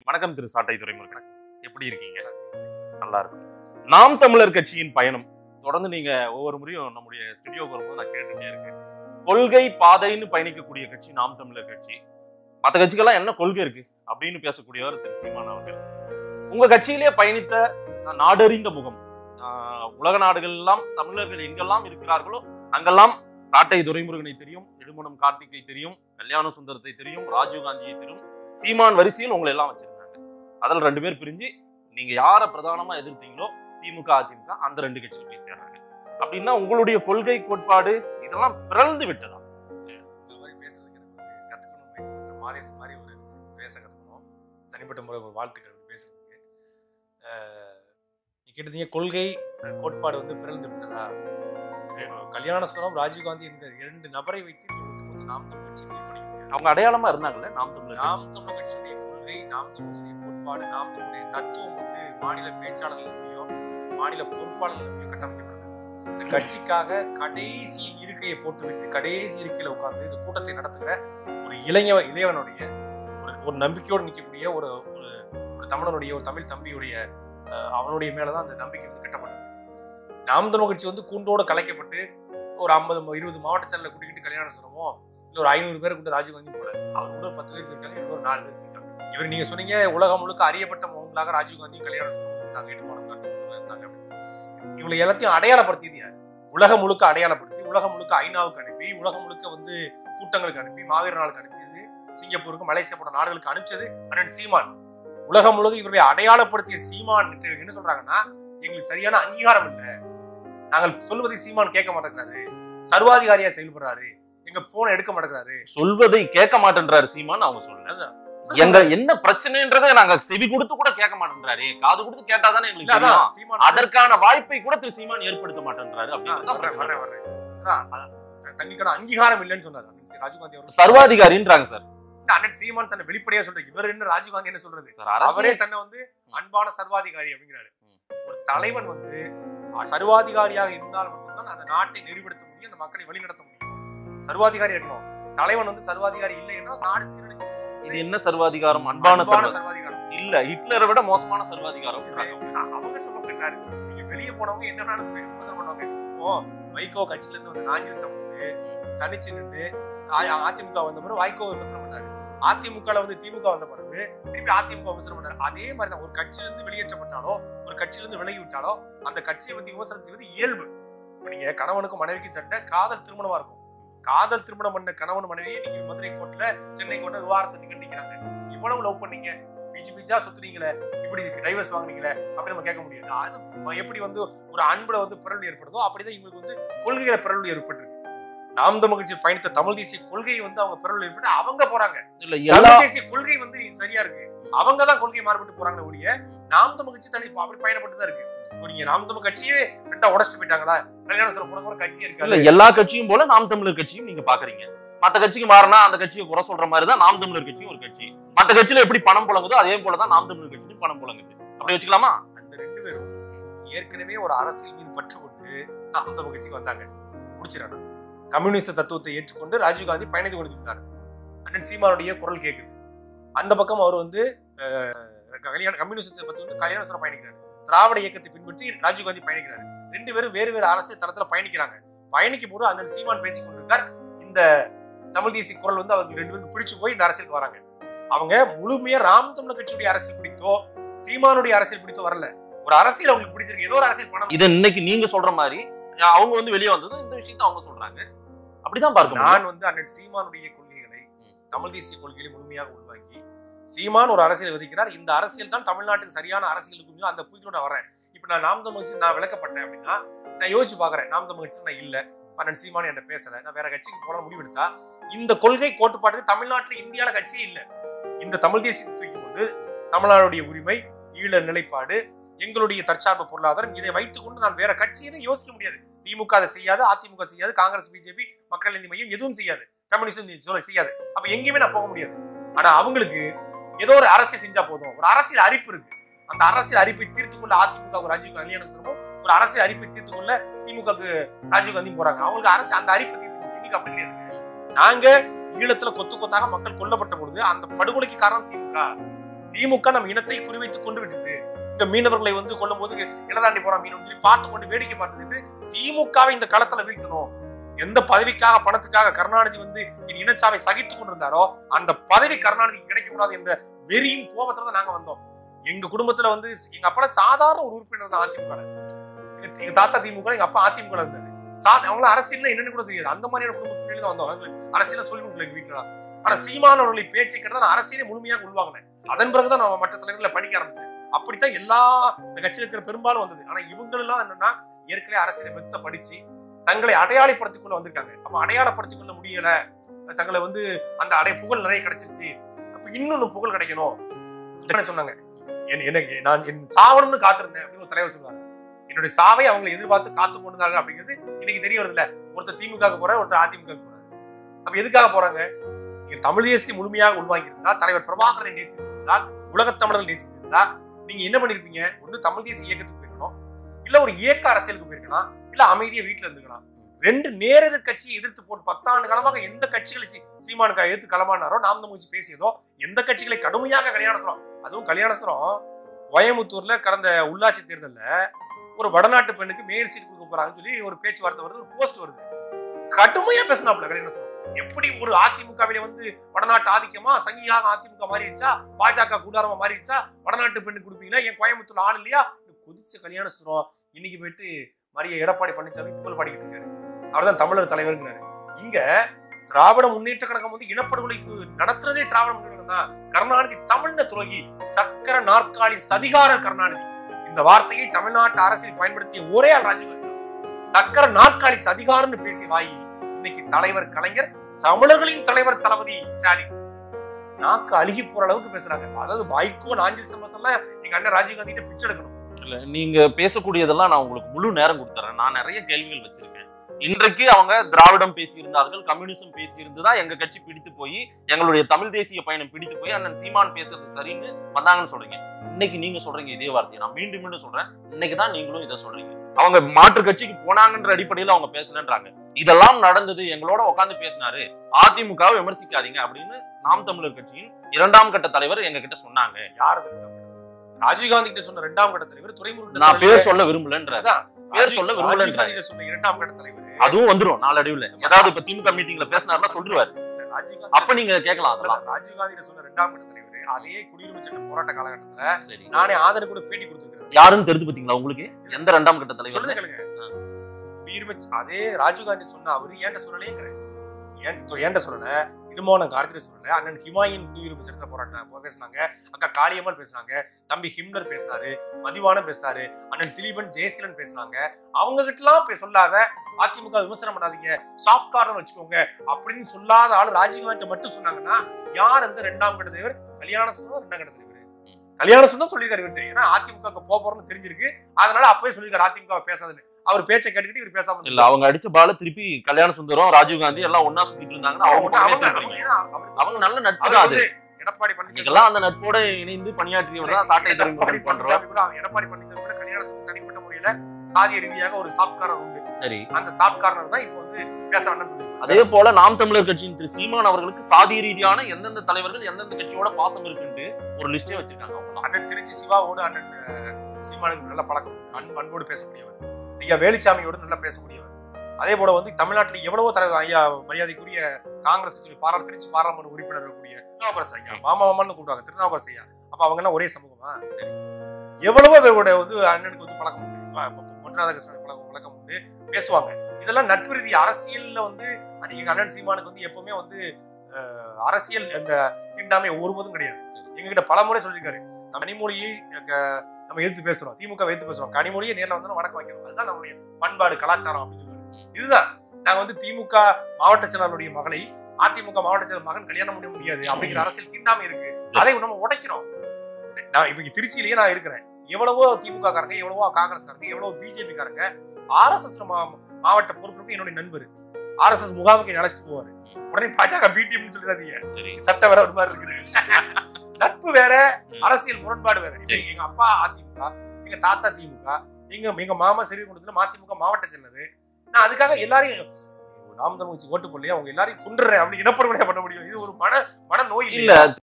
வணக்கம் திரு சாட்டை துறைமுருகன் எப்படி இருக்கீங்க நல்லா இருக்கும் நாம் தமிழர் கட்சியின் பயணம் தொடர்ந்து நீங்க ஒவ்வொரு முறையும் நம்முடைய ஸ்டுடியோக்கு வரும்போது நான் கேட்டுட்டே இருக்கேன் கொள்கை பாதைன்னு பயணிக்கக்கூடிய கட்சி நாம் தமிழர் கட்சி மற்ற கட்சிக்கெல்லாம் என்ன கொள்கை இருக்கு அப்படின்னு பேசக்கூடியவர் திரு சீமான் அவர்கள் உங்க கட்சியிலே பயணித்த நாடறிந்த முகம் ஆஹ் உலக நாடுகள் எல்லாம் தமிழர்கள் எங்கெல்லாம் இருக்கிறார்களோ அங்கெல்லாம் சாட்டை துரைமுருகனை தெரியும் எழுமணம் கார்த்திகை தெரியும் கல்யாண சுந்தரத்தை தெரியும் ராஜீவ் காந்தியை தெரியும் சீமான் வரிசையில் உங்களை எல்லாம் வச்சிருந்தாங்க அதில் ரெண்டு பேர் பிரிஞ்சு நீங்க யாரை பிரதானமா எதிர்த்தீங்களோ திமுக அதிமுக அந்த ரெண்டு கட்சியில் போய் சேர்றாங்க அப்படின்னா உங்களுடைய கொள்கை கோட்பாடு இதெல்லாம் பிறந்து விட்டதா இந்த மாதிரி பேசுறதுக்கு எனக்கு ஒரு கத்துக்கணும் முயற்சி பண்றேன் மாதேஷ் மாதிரி ஒரு பேச கத்துக்கணும் தனிப்பட்ட முறை ஒரு வாழ்த்துக்கள் பேசுறதுக்கு அஹ், நீ கேட்டதீங்க கொள்கை அஹ், கோட்பாடு வந்து பிறந்து விட்டதா ரெ- கல்யாணசுரம் ராஜீவ்காந்தி இந்த இரண்டு நபரை வைத்து இந்த ஒட்டுமொத்த நாம் தமிழ் கட்சி தீர்மானிக்க முடியாது அவங்க அடையாளமா இருந்தாங்கல்ல நாம் தமிழர் கட்சி. நாம் தமிழ் கட்சியுடைய கொள்கை நாம் தமிழ் கட்சியுடைய கோட்பாடு நாம் தமிழுடைய தத்துவம் வந்து மாநில பேச்சாளர்களையோ மாநில பொறுப்பாளர்களையோ கட்டமைக்கப்பட்டது இந்த கட்சிக்காக கடைசி இருக்கையை போட்டுவிட்டு கடைசி இருக்கையில உட்கார்ந்து இந்த கூட்டத்தை நடத்துகிற ஒரு இளைஞ இளையவனுடைய ஒரு ஒரு நம்பிக்கையோடு நிற்கக்கூடிய ஒரு ஒரு ஒரு தமிழனுடைய ஒரு தமிழ் தம்பியுடைய அஹ், அவனுடைய மேலதான் அந்த நம்பிக்கை வந்து கட்டப்பட்டது நாம் தமிழ் கட்சி வந்து கூண்டோடு கலைக்கப்பட்டு ஒரு ஐம்பது இருபது மாவட்ட சேனலை கூட்டிக்கிட்டு கல்யாணம் சொல்லமோ இல்ல ஒரு ஐநூறு பேர் கூட ராஜீவ்காந்தி போல அவர் கூட ஒரு பத்து பேர் இருக்காங்க இவர் ஒரு நாலு பேர் இருக்காங்க இவர் நீங்க சொன்னீங்க உலகம் முழுக்க அறியப்பட்ட முகங்களாக ராஜீவ்காந்தியும் கல்யாண சுந்தரமும் இருந்தாங்க இடுமானம் கார்த்திக் இருந்தாங்க அப்படின்னு. இவங்களை எல்லாத்தையும் அடையாளப்படுத்தியது யார் உலகம் முழுக்க அடையாளப்படுத்தி உலகம் முழுக்க ஐநாவுக்கு அனுப்பி உலகம் முழுக்க வந்து கூட்டங்களுக்கு அனுப்பி மாவீர நாளுக்கு அனுப்பியது சிங்கப்பூருக்கு மலேசியா போன்ற நாடுகளுக்கு அனுப்பிச்சது அண்ணன் சீமான் உலகம் முழுக்க இவருடைய அடையாளப்படுத்திய சீமான் என்று என்ன சொல்றாங்கன்னா எங்களுக்கு சரியான அங்கீகாரம் இல்லை நாங்கள் சொல்வதை சீமான் கேட்க மாட்டேங்கிறாரு சர்வாதிகாரியா செயல்படுறாரு எங்க போனை எடுக்க மாட்டேங்கிறாரு சொல்வதை கேட்க மாட்டேன்றாரு சீமான் அவங்க சொல்லல அதுதான். எங்க என்ன பிரச்சனைன்றதை நாங்க செவி கொடுத்து கூட கேட்க மாட்டேன்றாரு காது கொடுத்து கேட்டாதானே இல்ல, எங்களுக்கு அதான் தெரியும். சீமான் வந்து- அதற்கான வாய்ப்பை கூட திரு சீமான் ஏற்படுத்த மாட்டேன்றாரு ஆ, அப்படின்னு வர்றேன், வர்றேன், வர்றேன். அதான், அதான். தங்களுக்கான அங்கீகாரம் இல்லைன்னு சொன்னார் அண்ணன் சி- ராஜீவ்காந்தி அவர் சர்வாதிகாரின்றாங்க சார் அண்ணன் சீமான் தன்னை வெளிப்படையா சொல்றாரு இவர் என்ன ராஜீவ்காந்தி என்ன சொல்றது சார் அரசே அவரே தன்னை வந்து அன்பான சர்வாதிகாரி அப்படிங்கிறாரு ஒரு தலைவன் வந்து அ, சர்வாதிகாரியாக இருந்தால் மட்டும்தான் அந்த நாட்டை நெறிப்படுத்த முடியும் அந்த மக்களை வழிநடத்த முடியும் சர்வாதிகாரி இருக்கணும் தலைவன் வந்து சர்வாதிகாரி இல்லை என்றால் நாடு சீரழிஞ்சு போகும். இது என்ன சர்வாதிகாரம் அன்பான அன்பான சர்வ- சர்வாதிகாரம் இல்ல ஹிட்லரை விட மோசமான சர்வாதிகாரம் இது அவங்க சொல்லுவாங்க சார் நீங்க வெளியே போனவங்க என்ன வேணாலும் விமர்சனம் பண்ணுவாங்க இப்போ வைகோ கட்சியில இருந்து வந்து நாஞ்சில் சம்பந்து தனிச்சு நின்று அ- அதிமுக வந்த பிறகு வைகோ விமர்சனம் பண்ணாரு அதிமுக ல வந்து திமுக வந்த பிறகு திருப்பி அதிமுக விமர்சனம் பண்ணாரு அதே மாதிரி தான் ஒரு கட்சியில இருந்து வெளியேற்றப்பட்டாலோ ஒரு கட்சியில இருந்து விலகி விட்டாலோ அந்த கட்சியை வந்து விமர்சனம் செய்வது இயல்பு இப்ப நீங்க கணவனுக்கும் மனைவிக்கும் சண்டை காதல் திருமணமா இருக்கும் காதல் திருமணம் பண்ண கணவன் மனைவி இன்னைக்கு மதுரை கோர்ட்ல சென்னை கோர்ட்ல விவாதத்தை நீங்க நிக்கிறாங்க இவ்வளவு லவ் பண்ணீங்க பீச்சு பீச்சா சுத்துறீங்களே இப்படி டைவர்ஸ் வாங்குனீங்களே அப்படி நம்ம கேட்க முடியாது அது ம- எப்படி வந்து ஒரு அன்புல வந்து பிறல் ஏற்படுதோ அப்படிதான் இவங்களுக்கு வந்து கொள்கையில பிறல் ஏற்பட்டிருக்கு நாம் தமிழ் கட்சி பயணித்த தமிழ் தேசிய கொள்கையை வந்து அவங்க பிறல் ஏற்பட்டு அவங்க போறாங்க இல்ல எல்லா தமிழ் தேசிய கொள்கை வந்து சரியா இருக்கு அவங்க தான் கொள்கை மாறுபட்டு போறாங்களே ஒழிய நாம் தமிழ் கட்சி தனி இப்ப அப்படி பயணப்பட்டு தான் இருக்கு இப்போ நீங்க நாம் தமிழ் கட்சியே ரெண்டா உடச்சிட்டு போயிட்டாங்களா கல்யாணம் சொல்ல போன ஒரு கட்சியே இல்ல இருக்காது எல்லா கட்சியும் போல நாம் தமிழர் கட்சியும் நீங்க பாக்குறீங்க மத்த கட்சிக்கு மாறினா அந்த கட்சியை குறை சொல்ற மாதிரி தான் நாம் தமிழர் கட்சியும் ஒரு கட்சி மத்த கட்சியில எப்படி பணம் புழங்குதோ அதே போலதான் நாம் தமிழர் கட்சியும் பணம் புழங்குது அப்படி வச்சுக்கலாமா அந்த ரெண்டு பேரும் ஏற்கனவே ஒரு அரசியல் மீது பற்று கொண்டு நாம் தமிழ் கட்சிக்கு வந்தாங்க முடிச்சிடணும் கம்யூனிஸ்ட் தத்துவத்தை ஏற்றுக்கொண்டு ராஜீவ்காந்தி பயணித்து கொண்டிருந்தார் அண்ணன் சீமானுடைய குரல் கேட்குது அந்த பக்கம் அவர் வந்து அஹ், கல்யாண கம்யூனிஸ்டத்தை பத்தி வந்து கல்யாண பயணிக்கிறாரு திராவிட இயக்கத்தை பின்பற்றி ராஜீவ்காந்தி பயணிக்கிறாரு ரெண்டு பேரும் வேறு வேறு அரசியல் தளத்துல பயணிக்கிறாங்க பயணிக்கும் போது அண்ணன் சீமான் பேசிக் கொண்டிருக்கார் இந்த தமிழ் தேசிய குரல் வந்து அவருக்கு ரெண்டு பேருக்கு பிடிச்சு போய் இந்த அரசியலுக்கு வராங்க அவங்க முழுமையா ராம் தமிழர் கட்சியுடைய அரசியல் பிடித்தோ சீமானுடைய அரசியல் பிடித்தோ வரல ஒரு அரசியல் அவங்களுக்கு பிடிச்சிருக்கு ஏதோ ஒரு அரசியல் பணம் இதை இன்னைக்கு நீங்க சொல்ற மாதிரி அவங்க வந்து வெளியே வந்தது இந்த விஷயத்தை அவங்க சொல்றாங்க அப்படிதான் பார்க்க முடியும் நான் வந்து அண்ணன் சீமானுடைய கொள்கைகளை தமிழ் தேசிய கொள்கைகளை முழுமையாக உள்வாங்கி சீமான் ஒரு அரசியல் விதிக்கிறார் இந்த அரசியல் தான் தமிழ்நாட்டுக்கு சரியான அரசியல் இருக்கும் அந்த புரிதலோட நான் வரேன் இப்ப நான் நாம் தமிழ் கட்சி நான் விளக்கப்பட்டேன் அப்படின்னா நான் யோசிச்சு பாக்குறேன் நாம் தமிழ் கட்சி நான் இல்ல அண்ணன் சீமான் என்கிட்ட பேசல நான் வேற கட்சிக்கு போன முடிவெடுத்தா இந்த கொள்கை கோட்பாட்டுக்கு தமிழ்நாட்டுல இந்தியால கட்சியே இல்ல இந்த தமிழ் தேசியத்தை தூக்கி கொண்டு தமிழ்நாடுடைய உரிமை ஈழ நிலைப்பாடு எங்களுடைய தற்சார்பு பொருளாதாரம் இதை வைத்துக்கொண்டு நான் வேற கட்சியை யோசிக்க முடியாது திமுக அதை செய்யாது அதிமுக செய்யாது காங்கிரஸ் பிஜேபி மக்கள் நீதி மையம் எதுவும் செய்யாது கம்யூனிஸ்டும் சொல்ல செய்யாது அப்ப எங்கேயுமே நான் போக முடியாது ஆனா அவங்களுக்கு ஏதோ ஒரு அரசியல் செஞ்சா போதும் ஒரு அரசியல் அரிப்பு இருக்கு அந்த அரசியல் அரிப்பை தீர்த்து கொள்ள அதிமுக ராஜீவ் கல்யாணம் சொல்லணும் ஒரு அரசியல் அரிப்பை தீர்த்து கொள்ள திமுகவுக்கு ராஜீவ் காந்தி போறாங்க அவங்களுக்கு அரசு அந்த அரிப்பை தீர்த்து கொள்ள. எங்களுக்கு அப்படி கிடையாது நாங்க ஈழத்துல கொத்து கொத்தாக மக்கள் கொல்லப்பட்ட பொழுது அந்த படுகொலைக்கு காரணம் திமுக திமுக நம்ம இனத்தை குறிவைத்துக் கொண்டு விட்டது இந்த மீனவர்களை வந்து கொல்லும் போது இனதாண்டி போற மீன் சொல்லி பார்த்து கொண்டு வேடிக்கை பார்த்தது என்று திமுகவை இந்த களத்துல வீழ்த்தணும் எந்த பதவிக்காக பணத்துக்காக கருணாநிதி வந்து என் இனச்சாவை சகித்துக் கொண்டிருந்தாரோ அந்த பதவி கருணாநிதிக்கு கிடைக்க கூடாது என்ற வெறியும் கோபத்துல தான் நாங்க வந்தோம் எங்க குடும்பத்துல வந்து எங்க அப்பா சாதாரண ஒரு உறுப்பினர் தான் அதிமுக ல. எங்க தி- எங்க தாத்தா திமுக எங்க அப்பா அதிமுக ல இருந்தாரு சா அவங்களும் அரசியல்ல என்னன்னு கூட தெரியாது அந்த மாதிரியான குடும்பத்தில தான் வந்தோம் எங்களுக்கு அரசியல சொல்லி கொடுக்கல எங்க வீட்டுல ஆனா சீமான் அவர்களை பேச்சை கேட்டு நான் அரசியலை முழுமையாக உள்வாங்கினேன் அதன் பிறகுதான் நான் மற்ற தலைவர்களை படிக்க ஆரம்பிச்சேன் அப்படித்தான் எல்லா இந்த கட்சியில் இருக்கிற பெரும்பாலும் வந்தது ஆனா இவங்களெல்லாம் என்னன்னா ஏற்கனவே அரசியலை மெத்த படிச்சு தங்களை அடையாளப்படுத்திக் கொள்ள வந்திருக்காங்க அப்ப அடையாளப்படுத்திக் கொள்ள முடியல தங்களை வந்து அந்த அடை புகழ் நிறைய கிடைச்சிருச்சு அப்ப இன்னொன்னு புகழ் கிடைக்கணும் என்ன சொன்னாங்க என் எனக்கு நான் என் சாவணும்னு காத்திருந்தேன் அப்படின்னு ஒரு தலைவர் சொன்னாரு என்னுடைய சாவை அவங்களை எதிர்பார்த்து காத்து கொண்டிருந்தாங்க அப்படிங்கிறது இன்னைக்கு தெரிய வருது இல்ல ஒருத்தர் திமுக போறாரு ஒருத்தர் அதிமுக போறாரு அப்ப எதுக்காக போறாங்க நீங்க தமிழ் தேசியத்தை முழுமையாக உள்வாங்கி இருந்தால் தலைவர் பிரபாகரனை நேசித்திருந்தால் உலகத் தமிழர்கள் நேசித்திருந்தா நீங்க என்ன பண்ணிருப்பீங்க ஒண்ணு தமிழ் தேசிய இயக்கத்துக்கு போயிருக்கணும் இல்ல ஒரு இயக்க அரசியலுக்கு போயிருக்கலாம் இல்ல அமைதியா வீட்டுல இருந்துக்கலாம் ரெண்டு நேரெதிர் கட்சியை எதிர்த்து போட்டு பத்தாண்டு காலமாக எந்த கட்சிகளை சீ- சீமானுக்கு எதிர்த்து களமானாரோ நாம் தமிழ் கட்சி பேசியதோ எந்த கட்சிகளை கடுமையாக கல்யாணசுரம் அதுவும் கல்யாணசுரம் கோயம்புத்தூர்ல கடந்த உள்ளாட்சி தேர்தல்ல ஒரு வடநாட்டு பெண்ணுக்கு மேயர் சீட் கொடுக்க போறாங்கன்னு சொல்லி ஒரு பேச்சுவார்த்தை வருது ஒரு போஸ்ட் வருது கடுமையா பேசினாப்ல கல்யாணசுரம் எப்படி ஒரு அதிமுகவில வந்து வடநாட்டு ஆதிக்கமா சங்கியாக அதிமுக மாறிடுச்சா பாஜக கூடாரமா மாறிடுச்சா வடநாட்டு பெண்ணு கொடுப்பீங்களா என் கோயம்புத்தூர்ல ஆள் இல்லையா கொதிச்ச கல்யாண சுரம் இன்னைக்கு போயிட்டு மரிய எடப்பாடி பழனிசாமி புகழ் பாடிக்கிட்டு இருக்காரு அவர்தான் தமிழர் தலைவருங்கிறாரு இங்க திராவிட முன்னேற்ற கழகம் வந்து இனப்படுகொலைக்கு நடத்துறதே திராவிட முன்னேற்ற கழகம் தான் கருணாநிதி தமிழ்ன துரோகி சக்கர நாற்காலி சதிகாரர் கருணாநிதி இந்த வார்த்தையை தமிழ்நாட்டு அரசியல் பயன்படுத்திய ஒரே ஆள் ராஜீவ்காந்தி தான். சக்கர நாற்காலி சதிகாரன்னு பேசிய வாயி இன்னைக்கு தலைவர் கலைஞர் தமிழர்களின் தலைவர் தளபதி ஸ்டாலின் நாக்கு அழுகி போற அளவுக்கு பேசுறாங்க அதாவது வாய்க்கோ நாஞ்சில் சம்பத்தெல்லாம் எங்க அண்ணன் ராஜீவ்காந்தி கிட்ட பிச்சை எடுக்கணும் இல்ல நீங்க பேசக்கூடியதெல்லாம் நான் உங்களுக்கு முழு நேரம் கொடுத்துறேன் நான் நிறைய கேள்விகள் வச்சிருக்கேன் இன்றைக்கு அவங்க திராவிடம் பேசியிருந்தார்கள் கம்யூனிசம் பேசியிருந்து தான் எங்க கட்சி பிடித்து போய் எங்களுடைய தமிழ் தேசிய பயணம் பிடித்து போய் அண்ணன் சீமான் பேசுறது சரின்னு வந்தாங்கன்னு சொல்றீங்க இன்னைக்கு நீங்க சொல்றீங்க இதே வார்த்தையை நான் மீண்டும் மீண்டும் சொல்றேன் இன்னைக்கு தான் நீங்களும் இதை சொல்றீங்க அவங்க மாற்று கட்சிக்கு போனாங்கன்ற அடிப்படையில அவங்க பேசலன்றாங்க இதெல்லாம் நடந்தது எங்களோட உட்காந்து பேசினாரு அதிமுகவை விமர்சிக்காதீங்க அப்படின்னு நாம் தமிழர் கட்சியின் இரண்டாம் கட்ட தலைவர் எங்க கிட்ட சொன்னாங்க யார் அது ரெண்டாம் கட்ட தலைவர்? ராஜீவ்காந்தி கிட்ட சொன்ன இரண்டாம் கட்ட தலைவர் துறைமுருகன் நான் பேர் சொல்ல விரும்பலன்ற அதான், பேர் சொல்ல ராஜீவ்- விரும்பலன்றாரு. ராஜீவ்காந்தி கிட்ட சொன்ன இரண்டாம் கட்ட தலைவர் அதுவும் வந்துரும் நாளடைவுல அதாவது இப்ப திமுக மீட்டிங்ல பேசினாருன்னா சொல்லிருவாரு ராஜீவ்காந்தி அப்ப நீங்க கேட்கலாம் அதெல்லாம் அதான் ராஜீவ்காந்தி கிட்ட சொன்ன இரண்டாம் கட்ட தலைவர் அதே குடியுரிமை சட்ட போராட்ட காலகட்டத்துல சரி நானே ஆதரவு கூட பேட்டி கொடுத்துருக்கேன் யாருன்னு தெரிஞ்சு பாத்தீங்களா உங்களுக்கு எந்த ரெண்டாம் கட்ட தலைவர் சொல்லுங்க கேளுங்க குடியுரிமை ச- அதே ராஜீவ்காந்தி சொன்ன அவரு ஏன்ட்ட சொல்லலேங்கிற ஏன் ஏன்ட்ட சொல்லல இடுமானம் காலத்துல சொல்லல அண்ணன் ஹிமாயின் குடியுரிமை சட்டத்தை போராட்டம் போ- பேசுனாங்க அக்கா காளியம்மன் பேசுனாங்க தம்பி ஹிம்னர் பேசினாரு மதிவானம் பேசினாரு அண்ணன் திலீபன் ஜெயசீலன் பேசினாங்க அவங்க கிட்டலாம் போய் சொல்லாத அதிமுக விமர்சனம் பண்ணாதீங்க சாஃப்ட் கார்னர் வச்சுக்கோங்க அப்படின்னு சொல்லாத ஆள் ராஜீவ்காந்தி மட்டும் சொன்னாங்கன்னா யார் அந்த ரெண்டாம் கட்ட தலைவர் கல்யாண சொன்னா ரெண்டாம் கட்ட தலைவர் கல்யாணம் சொன்னா சொல்லியிருக்காரு இவர்கிட்ட ஏன்னா அதிமுக க்கு போக போறோம்னு தெரிஞ்சிருக்கு அதனால அப்பவே சொல்லியிருக்காரு அதிமுக பேசாதுன்னு அவர் பேச்சை கேட்டுக்கிட்டு இவர் பேசாம இல்ல அவங்க அடிச்ச பால திருப்பி கல்யாண சுந்தரம் ராஜீவ் காந்தி எல்லாம் ஒன்னா சுத்திட்டு இருந்தாங்கன்னா அவங்க அவங்க பக்கமே அவங்க திரும்புறீங்க. ஏன்னா அவருக்கு அவங்க நல்ல நட்பு அவர் தான் அது வந்து எடப்பாடி பழனிசாமி இன்னைக்கெல்லாம் அந்த நட்போட இணைந்து பணியாற்றியவர் தான் சாட்டை எடப்பாடி துறைமுருகன் பண்றோம் பழனிசாமி கூட அவங்க எடப்பாடி பழனிசாமி கூட கல்யாண சுத்தி தனிப்பட்ட முறையில சாதிய ரீதியாக ஒரு சாஃப்ட் கார்னர் உண்டு சரி அந்த சாஃப்ட் கார்னர் தான் இப்போ வந்து பேச வேண்டாம்னு சொல்லி அதே போல நாம் தமிழர் கட்சியின் திரு சீமான் அவர்களுக்கு சாதி ரீதியான எந்தெந்த தலைவர்கள் எந்தெந்த கட்சியோட பாசம் இருக்குன்ட்டு ஒரு லிஸ்டே வச்சிருக்காங்க அவங்க அண்ணன் திருச்சி சிவாவோடு அண்ணன் அஹ், சீமானுக்கு நல்ல பழக்கம் உண்டு. அன்பு அன்போடு பேசக்கூடியவர் ஐயா வேலுச்சாமியோடு நல்லா பேசக்கூடியவர் அதே போல வந்து தமிழ்நாட்டில் எவ்வளவோ தலைவர் ஐயா மரியாதைக்குரிய காங்கிரஸ் கட்சி பாரா திருச்சி பாராளுமன்ற உறுப்பினர் இருக்கக்கூடிய திருநாவுக்கரசு ஐயா மாமா மாமான்னு கூப்பிடுவாங்க திருநாவுக்கரசு ஐயா அப்ப அவங்க எல்லாம் ஒரே சமூகமா சரி. எவ்வளவோ பேரோட வந்து அண்ணனுக்கு வந்து பழக்கம் உண்டு ப- ப- பொன்ராத கிருஷ்ணன் பழக்கம் பழக்கம் உண்டு பேசுவாங்க இதெல்லாம் நட்பு ரீதி அரசியல்ல வந்து எங்க அண்ணன் சீமானுக்கு வந்து எப்பவுமே வந்து அஹ், அரசியல் அந்த தீண்டாமை ஒருபோதும் கிடையாது எங்ககிட்ட பல முறை சொல்லியிருக்காரு நம்ம கனிமொழியை க- நம்ம எதிர்த்து பேசுறோம் திமுக வை எதிர்த்து பேசுறோம் கனிமொழியை நேர்ல வந்து வணக்கம் வைக்கணும் அதுதான் நம்மளுடைய பண்பாடு கலாச்சாரம் அப்படின்னு சொல்லுவாரு இதுதான் நாங்க வந்து திமுக மாவட்ட செயலாளருடைய மகளை அதிமுக மாவட்ட செயலர் மகன் கல்யாணம் பண்ண முடியாது அப்படிங்கிற அரசியல் தீண்டாமை இருக்கு அதை நம்ம உடைக்கிறோம் நான் இப்ப இங்க திருச்சியிலேயே நான் இருக்கிறேன் எவ்வளவோ திமுக காரங்க எவ்வளவோ காங்கிரஸ் காரங்க எவ்வளவோ பிஜேபி காரங்க ஆர்எஸ்எஸ் மாவட்ட பொறுப்பிற்கு என்னுடைய நண்பர் ஆர்எஸ்எஸ் முகாமுக்கு என்னை அழைச்சிட்டு போவாரு உடனே பாஜக பிடிஎம்னு சொல்லிடாதீங்க சரி சட்டம் வேற ஒரு மாதிரி இருக்குது நட்பு வேற ம். அரசியல் முரண்பாடு வேற இப்ப சரி. எங்க அப்பா அதிமுக எங்க தாத்தா திமுக எங்க எங்க மாமா சிறுகுண்டத்துல மதிமுக மாவட்ட செல்லது நான் அதுக்காக எல்லாரையும் நாம் தமிழ் வச்சு ஓட்டு போடலையா அவங்க எல்லாரையும் குண்டுறேன் அப்படி இனப்படுகொலை பண்ண முடியும் இது ஒரு மன மன நோய் இல்ல